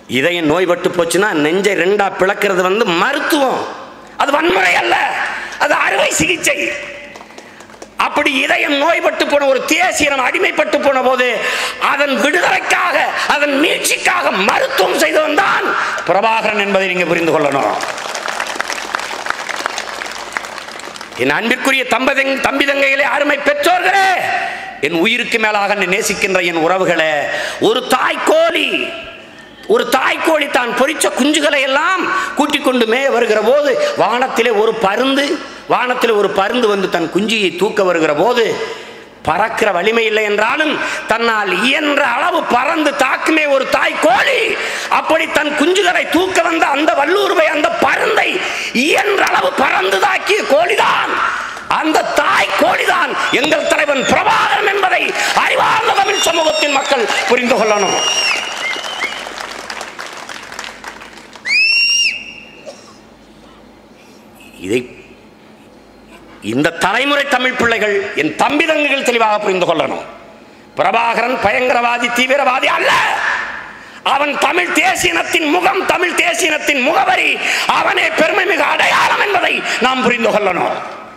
இதயம் நோய்பட்டு போச்சுன்னா நெஞ்சை ரெண்டா பிளக்கிறது வந்து மருத்துவம் அது வன்முறை அல்ல அது அறுவை சிகிச்சை அப்படி இதயம் நோய்பட்டு போன ஒரு தேசியம் அடிமைப்பட்டு போன போது அதன் விடுதலைக்காக அதன் மீட்சிக்காக மருத்துவம் செய்தவன் தான் பிரபாகரன் என்பதை நீங்க புரிந்து கொள்ளணும் என் அன்பிற்குரிய தம்பதி தம்பி தங்கைகளே அருமை பெற்றோர்களே என் உயிருக்கு மேலாக என்னை நேசிக்கின்ற என் உறவுகளே ஒரு தாய் கோழி ஒரு தாய் கோழி தான் பொரிச்ச குஞ்சுகளை எல்லாம் கூட்டிக் கொண்டு மேய வருகிற போது வானத்திலே ஒரு பருந்து வானத்திலே ஒரு பருந்து வந்து தன் குஞ்சியை தூக்க வருகிற போது பறக்கிற வலிமை இல்லை என்றாலும் தன்னால் இயன்ற அளவு பறந்து தாக்குமே ஒரு தாய் கோழி அப்படி தன் குஞ்சுகளை தூக்க வந்த அந்த வல்லூர்வை அந்த பருந்தை இயன்ற அளவு பறந்து தாக்கிய கோழிதான் அந்த தாய் கோழிதான் எங்கள் தலைவன் பிரபாகரன் என்பதை அறிவார்ந்த தமிழ் சமூகத்தின் மக்கள் புரிந்து கொள்ளணும் இதை இந்த தலைமுறை தமிழ் பிள்ளைகள் என் தம்பி தங்கைகள் தெளிவாக புரிந்து கொள்ளணும் பிரபாகரன் பயங்கரவாதி தீவிரவாதி அல்ல அவன் தமிழ் தேசியனத்தின் முகம் தமிழ் தேசியனத்தின் முகவரி அவனே பெருமை மிக அடையாளம் என்பதை நாம் புரிந்து கொள்ளணும்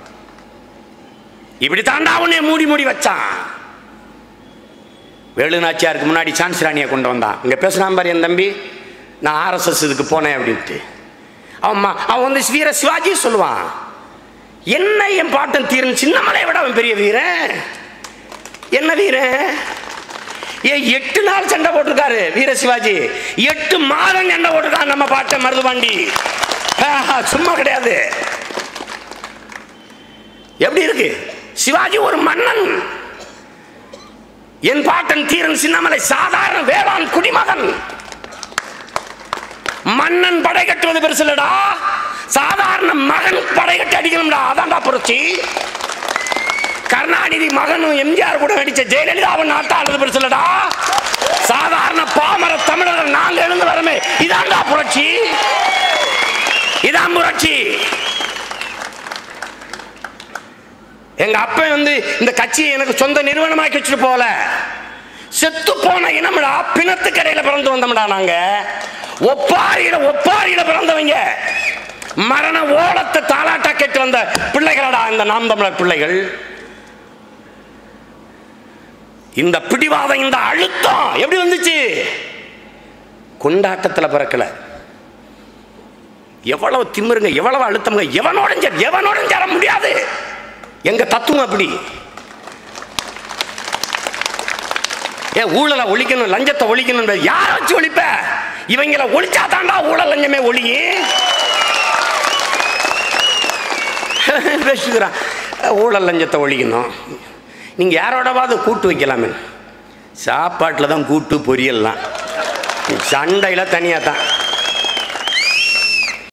இப்படி தாண்டா அவனே மூடி மூடி வச்சான் வேலுநாச்சியாருக்கு முன்னாடி சான்ஸ் ராணியை கொண்டு வந்தான் இங்க பேசுறான் பாரு என் தம்பி நான் ஆர்எஸ்எஸ் இதுக்கு போனேன் அப்படின்ட்டு அவன் ம- அவன் வந்து வீர சிவாஜி சொல்லுவான் என்ன என் பாட்டன் தீரன் சின்னமலை விட அவன் பெரிய வீரன் என்ன வீரன் ஏ எட்டு நாள் சண்டை போட்டிருக்காரு வீர சிவாஜி எட்டு மாதம் சண்டை போட்டிருக்கான் நம்ம பாட்டன் மருதுபாண்டி ஆஹா, சும்மா கிடையாது எப்படி இருக்கு சிவாஜி ஒரு மன்னன் என் பாட்டன் தீரன் சின்னமலை சாதாரண வேளாண் குடிமகன் மன்னன் படை கட்டுவது பெருசு இல்லடா சாதாரண மகன் படை கட்டி அடிக்கணும்டா அதான்டா புரட்சி கருணாநிதி மகனும் எம்ஜிஆர் கூட நடிச்ச ஜெயலலிதாவின் நாட்டாளது பெருசு இல்லடா சாதாரண பாமர தமிழர்கள் நாங்க எழுந்து வரமே இதான்டா புரட்சி இதான் புரட்சி எங்க அப்பன் வந்து இந்த கட்சியை எனக்கு சொந்த நிறுவனமாக்கி வச்சுட்டு போல செத்து போன இனம்டா பிணத்துக்கரையில பிறந்து வந்தோம்டா நாங்க ஒப்பாரியில ஒப்பாரியில பிறந்தவங்க மரண ஓலத்தை தாலாட்டா கேட்டு வந்த பிள்ளைகளடா இந்த நாம் தமிழர் பிள்ளைகள் இந்த பிடிவாதம் இந்த அழுத்தம் எப்படி வந்துச்சு கொண்டாட்டத்துல பிறக்கல எவ்வளவு திமிருங்க எவ்வளவு அழுத்தம்ங்க எவனோட சேர- எவனோட சேர முடியாது எங்க தத்துவம் அப்படி ஏ ஊழலை ஒழிக்கணும் லஞ்சத்தை ஒழிக்கணும் யார வச்சு ஒழிப்ப இவங்கள ஒழிச்சா தாண்டா ஊழல் லஞ்சமே ஒழியும் பேசுகிறான் ஊழல் லஞ்சத்தை ஒழிக்கணும் நீங்க யாரோடவாது கூட்டு வைக்கலாமே சாப்பாட்டில் தான் கூட்டு பொரியல்லாம் சண்டையில் தனியாக தான்